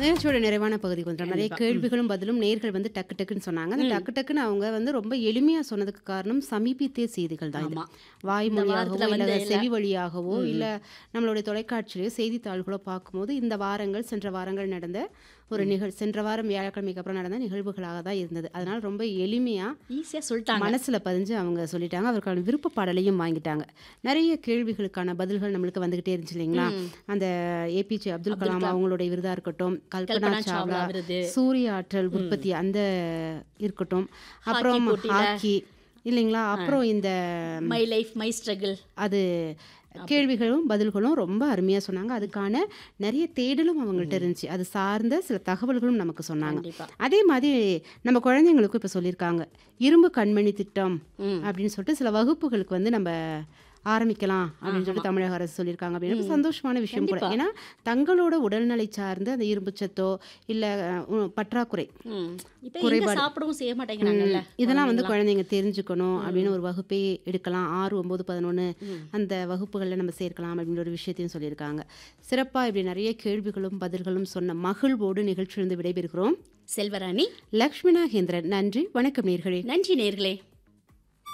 நிகழ்ச்சியோட நிறைவான பகுதிக்கு வந்துட்டோம் நிறைய கேள்விகளும் பதிலும் நேர்கள் வந்து டக்கு டக்குன்னு சொன்னாங்க அந்த டக்கு டக்குன்னு அவங்க வந்து ரொம்ப எளிமையா சொன்னதுக்கு காரணம் சமீபித்திய செய்திகள் தான் இது ஆமா. வாய்மொழியாகவோ வாரத்துல இல்ல வந்த செவி வழியாகவோ இல்ல நம்மளுடைய தொலைக்காட்சியிலோ செய்தித்தாள்களோ பார்க்கும்போது இந்த வாரங்கள் சென்ற வாரங்கள் நடந்த ஒரு நிகழ் சென்ற வாரம் வியாழக்கிழமைக்கு அப்புறம் நடந்த நிகழ்வுகளாக தான் இருந்தது அதனால ரொம்ப எளிமையா ஈஸியா சொல்லிட்டாங்க மனசுல பதிஞ்சு அவங்க சொல்லிட்டாங்க அவருக்கான விருப்ப பாடலையும் வாங்கிட்டாங்க நிறைய கேள்விகளுக்கான பதில்கள் நம்மளுக்கு வந்துகிட்டே இருந்துச்சு இல்லைங்களா அந்த ஏபிஜே அப்துல் கலாம் அவங்களுடைய விருதா இருக்கட்டும் கல்பனா கல்பனா சாவ்லா சாவ்லா விருது. சூரிய ஆற்றல் உற்பத்தி அந்த இருக்கட்டும் அப்புறம் போட்டியில. ஹாக்கி இல்லைங்களா அப்புறம் இந்த மை லைஃப் மை ஸ்ட்ரகிள் அது கேள்விகளும் பதில்களும் ரொம்ப அருமையாக சொன்னாங்க அதுக்கான நிறைய தேடலும் அவங்கள்ட்ட இருந்துச்சு அது சார்ந்த சில தகவல்களும் நமக்கு சொன்னாங்க கண்டிப்பா அதே மாதிரி நம்ம குழந்தைங்களுக்கும் இப்போ சொல்லியிருக்காங்க இரும்பு கண்மணி திட்டம் ம். அப்படின்னு சொல்லிட்டு சில வகுப்புகளுக்கு வந்து நம்ம ஆரம்பிக்கலாம் அப்படின்னு சொல்லிட்டு தமிழக அரசு சொல்லியிருக்காங்க அப்படின்னு சந்தோஷமான விஷயம் கூட ஏன்னா தங்களோட உடல்நிலை சார்ந்த அந்த இரும்பு சத்தோ இல்லை பற்றாக்குறை ம். இப்ப எங்க சாப்பிடவும் செய்ய மாட்டேங்கிறாங்கல்ல இதெல்லாம் வந்து குழந்தைங்க தெரிஞ்சுக்கணும் அப்படின்னு ஒரு வகுப்பே எடுக்கலாம் ஆறு ஒம்பது பதினொன்று அந்த வகுப்புகளில் நம்ம சேர்க்கலாம் அப்படின்ற ஒரு விஷயத்தையும் சொல்லியிருக்காங்க சிறப்பாக இப்படி நிறைய கேள்விகளும் பதில்களும் சொன்ன மகிழ்வோடு நிகழ்ச்சியிலிருந்து விடைபெறுகிறோம் செல்வராணி லக்ஷ்மி நாகேந்திரன் நன்றி வணக்கம் நேர்களே நன்றி நேர்களே